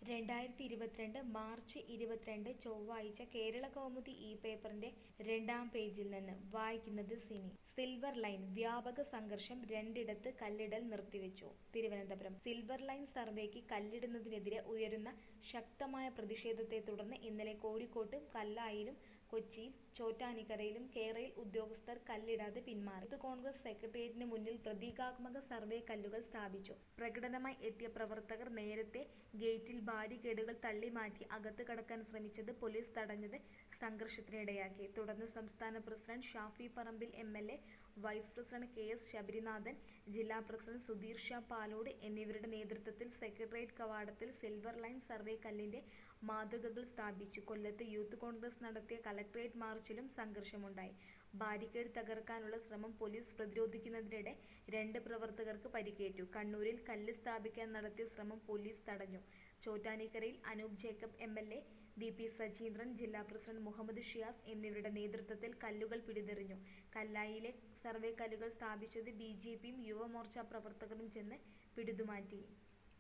രണ്ടായിരത്തി ഇരുപത്തിരണ്ട് മാർച്ച് ഇരുപത്തിരണ്ട് ചൊവ്വാഴ്ച കേരള കൗമുദി ഈ പേപ്പറിന്റെ രണ്ടാം പേജിൽ നിന്ന് വായിക്കുന്നത് സിനി സിൽവർ ലൈൻ വ്യാപക സംഘർഷം രണ്ടിടത്ത് കല്ലിടൽ നിർത്തിവെച്ചു തിരുവനന്തപുരം സിൽവർ ലൈൻ സർവേക്ക് കല്ലിടുന്നതിനെതിരെ ഉയരുന്ന ശക്തമായ പ്രതിഷേധത്തെ തുടർന്ന് ഇന്നലെ കോഴിക്കോട്ടും കല്ലായിലും കൊച്ചിയിൽ ചോറ്റാനിക്കരയിലും കേരയിൽ ഉദ്യോഗസ്ഥർ കല്ലിടാതെ പിന്മാറി യൂത്ത് കോൺഗ്രസ് സെക്രട്ടേറിയറ്റിന് മുന്നിൽ പ്രതീകാത്മക സർവേ കല്ലുകൾ സ്ഥാപിച്ചു പ്രകടനമായി എത്തിയ പ്രവർത്തകർ നേരത്തെ ഗേറ്റിൽ ബാരിക്കേഡുകൾ തള്ളിമാറ്റി അകത്ത് കടക്കാൻ ശ്രമിച്ചത് പോലീസ് തടഞ്ഞത് സംഘർഷത്തിനിടയാക്കി തുടർന്ന് സംസ്ഥാന president Shafi Parambil M L A vice president K S Sabarinathan ജില്ലാ പ്രസിഡന്റ് സുധീർ ഷാ പാലോട് എന്നിവരുടെ നേതൃത്വത്തിൽ സെക്രട്ടേറിയറ്റ് കവാടത്തിൽ സിൽവർ ലൈൻ സർവേ കല്ലിന്റെ മാതൃകകൾ സ്ഥാപിച്ചു കൊല്ലത്ത് യൂത്ത് കോൺഗ്രസ് നടത്തിയ കളക്ടറേറ്റ് മാർച്ചിലും സംഘർഷമുണ്ടായി ബാരിക്കേഡ് തകർക്കാനുള്ള ശ്രമം പോലീസ് പ്രതിരോധിക്കുന്നതിനിടെ രണ്ട് പ്രവർത്തകർക്ക് പരിക്കേറ്റു കണ്ണൂരിൽ കല്ല് സ്ഥാപിക്കാൻ നടത്തിയ ശ്രമം പോലീസ് തടഞ്ഞു ചോറ്റാനിക്കരയിൽ Anoop Jacob M L A V P Sajeendran ജില്ലാ പ്രസിഡന്റ് മുഹമ്മദ് ഷിയാസ് എന്നിവരുടെ നേതൃത്വത്തിൽ കല്ലുകൾ പിടിതെറിഞ്ഞു കല്ലായിലെ സർവേ കല്ലുകൾ സ്ഥാപിച്ചത് ബി ജെ പിയും യുവമോർച്ച പ്രവർത്തകരും ചെന്ന് പിടിതുമാറ്റി